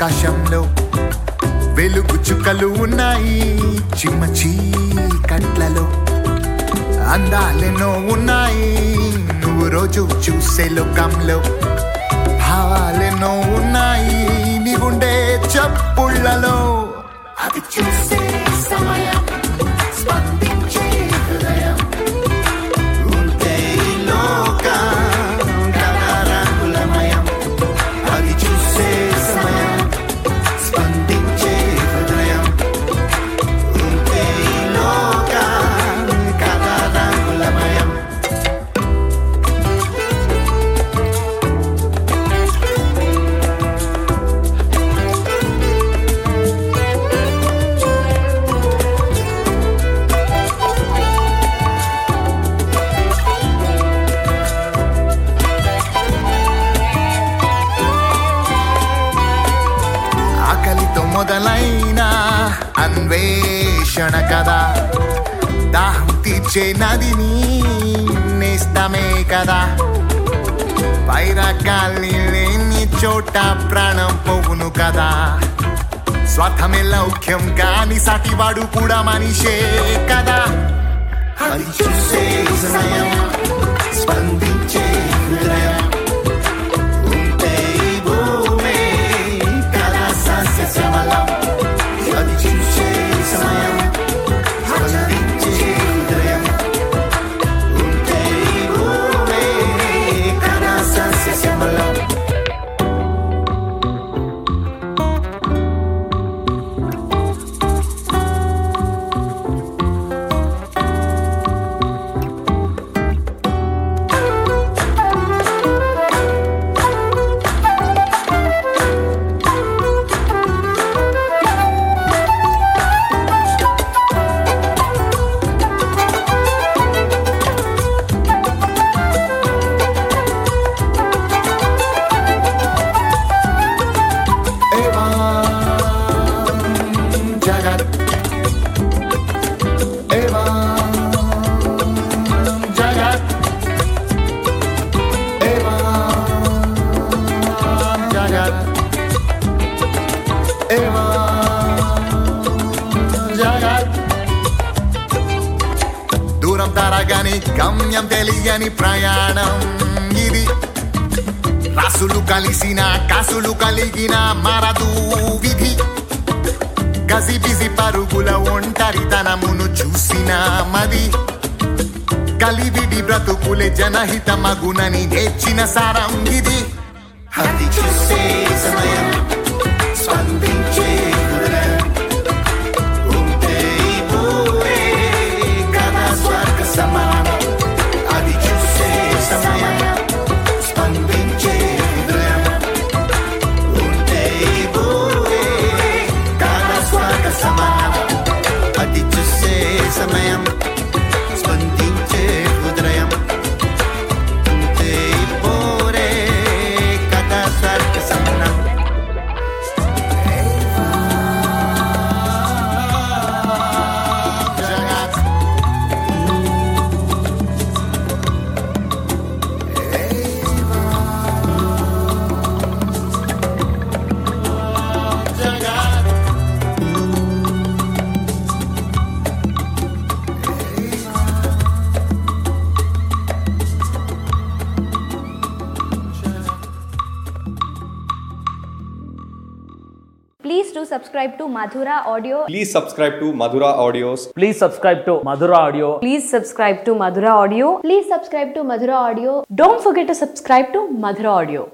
ఆకాశంలో వెలుగు చుక్కలు ఉన్నాయి చిమ్మ చీకట్లలో అందాలెన్నో ఉన్నాయి నువ్వు రోజు చూసే లోకంలో భావాలెన్నో ఉన్నాయి నీ గుండె చప్పుళ్ళలో అది చూసే సమయం స్పందించే హృదయం ఉంటే ఈ లోకం కదా రంగులమయం అది చూసే సమయం స్పందించే హృదయం ఉంటే ఈ లోకం కదా రంగులమయం ఆకలితో మొదలైన అన్వేషణ కదా దాహం తీర్చే నదిని నేస్తమే కదా వైరాగాల్ని లేని చోట ప్రాణం పోవును కదా స్వార్థమే లౌక్యం కాని సాటివాడు కూడా మనిషే కదా అది చూసే సమయం స్పందించే హృదయం ఉంటే ఈ భూమి కదా సస్య శ్యామలం. అది చూసే సమయం స్పందించే హృదయం ఉంటే ఈ భూమి కదా సస్య శ్యామలం. एवं जगत् एवं जगत् एवं जगत् एवं जगत् దూరం తరగని గమ్యం తెలియని ప్రయాణం ఇది రాసులు కలిసిన కాసులు కలిగిన మరదు విధి గసి బిసి పరుగుల ఒంటరితనమును చూసిన మది కలివిడి బ్రతుకులే జనహిత మగునని నేర్చిన సారం ఇది అది చూసే సమయం స్పందించే హృదయం. ఉంటే ఈ భూమి కదా స్వర్గ సమానం. అది చూసే సమయం స్పందించే హృదయం. ఉంటే ఈ భూమి కదా స్వర్గ సమానం. అది చూసే సమయం స్పందించే హృదయం ఉంటే ఈ భూమి కదా స్వర్గ సమానం. జగత్ జగత్ Please do subscribe to Madhura Audio. Please subscribe to Madhura Audios. Please subscribe to Madhura Audio. Please subscribe to Madhura Audio. Please subscribe to Madhura Audio. Don't forget to subscribe to Madhura Audio.